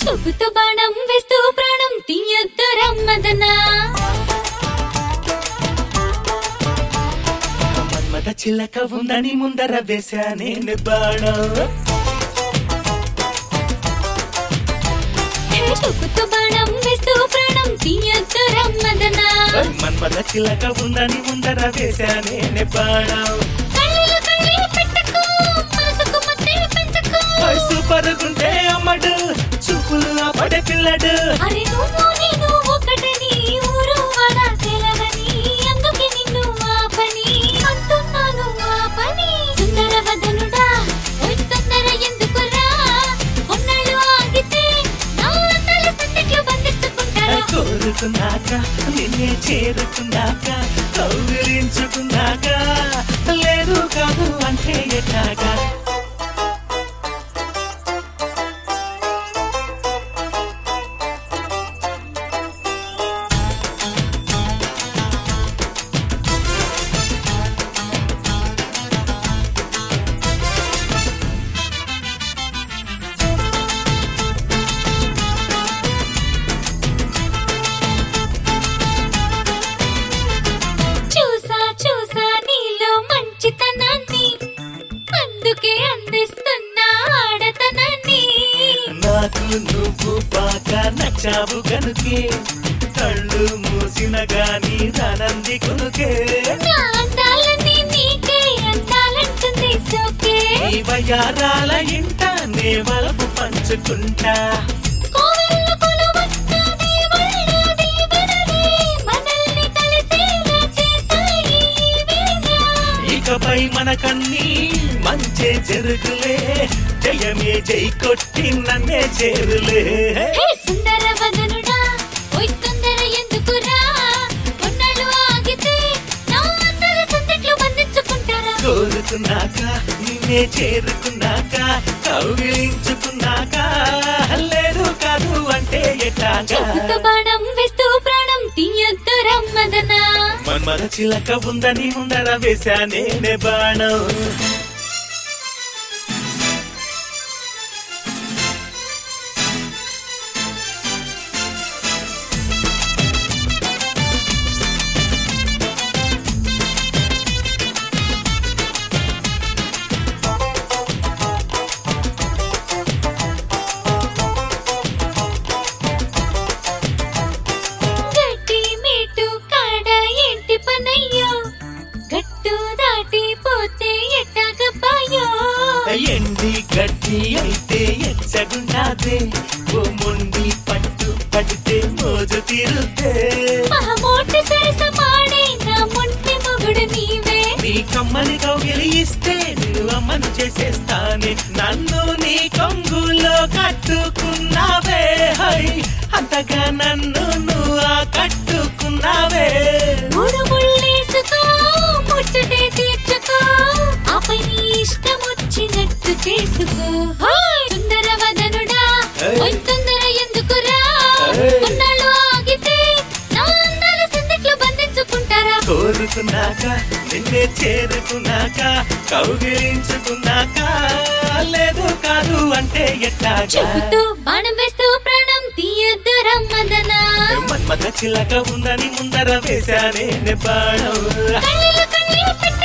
చూపుతూ బాణం వేస్తూ ప్రాణం తీయొద్దు రమ్మదనా మన్మథ చిలక ఉందని ముందర వేశానే బాణం చూపుతూ బాణం వేస్తూ ప్రాణం తీయొద్దు రమ్మదనా మన్మథ చిలక ఉందని ముందర వేశానే బాణం కళ్ళలో కళ్ళే పెట్టుకో మనసుకు మధ్య పెంచుకో వయసు పరుగుంటే అమ్మడు చూపులు అప్పడే పిల్లడు అరే నువ్వు నేను ఒకటని ఊరు వాడ తెలవని అందుకే నిన్ను ఆపని అంటున్నాను ఆపని సుందర వదనుడా ఓయ్ తొందర ఎందుకురా కొన్నాళ్ళు ఆగితే నా తల సందిట్లో బంధించుకుంటారా కోరుకున్నాక నిన్నే చేరుకున్నాక కౌగిలించుకున్నాక లేదు కాదు అంటే ఎట్లాగా చూసా చూసా నీలో మంచితనాన్ని అందుకే అందిస్తున్నా ఆడతనాన్ని నాకు నువ్వు బాగా నచ్చావు కనుకే కళ్ళు మూసిన గాని రానంది కొనుకే నా అందాలన్నీ నీకే అందాలంటుంది సోకే ఈ వయారాల ఇంట నే వలపు పంచుకుంటా కోవెల్లో కొలువున్న దేవుళ్ళది వినది, మనల్ని కలిసేలా చేశాయి ఈ వేళ. ఇకపై మనకన్నీ మంచే జరుగులే జయమే జై కొట్టి నన్నే చేరులే హే సుందర వదనుడా, ఓయ్ తొందర ఎందుకురా? కొన్నాళ్ళు ఆగితే నా అందాల సందిట్లో బంధించుకుంటారా? కోరుకున్నాక నిన్నే చేరుకున్నాక కౌగిలించుకున్నాక లేదు కాదు అంటే ఎట్లాగా చూపుతో బాణం వేస్తూ ప్రాణం తీయొద్దు రమ్మదనా మన్మద చిలక ఉందని ముందర వేశానే బాణం గట్టి మీటు కాడ ఏంటి పనయ్యో గట్టు దాటి పోతే ఎట్టాగబ్బాయో ఎండి గడ్డి అయితే ఎచ్చగుండాదే ఓ మొండి పట్టు పడితే మోజు తీరుతే మహమోటి సరస పాడే నా మొంటి మొగుడు నీవే నీ కమ్మని కౌగిలి ఇస్తే నేను అమ్మను చేసేస్తానే నన్ను నీ కొంగులో కట్టుకున్నావే హై అంతగా నన్ను నువ్వు ఆ కట్టుకున్నావే మూడు ముళ్ళేసుకో ముచ్చటే తీర్చుకో ఆపై నీ ఇష్టం వచ్చినట్టు చేసుకో హోయ్! సుందర వదనుడా ఏయ్! ఓయ్ తొందర ఎందుకురా ఏయ్! కొన్నాళ్ళు ఆగితే నా అందాల సందిట్లో బంధించుకుంటారా కోరుకున్నాక నిన్నే చేరుకున్నాక కౌగిలించుకున్నాక లేదు కాదు అంటే ఎట్లాగా చెబుతూ బాణం వేస్తూ ప్రాణం తీయొద్దు రమ్మదనా మన్మథ చిలక ఉందని ముందర వేశానే బాణం కళ్ళలో కళ్ళే పెట్టుకో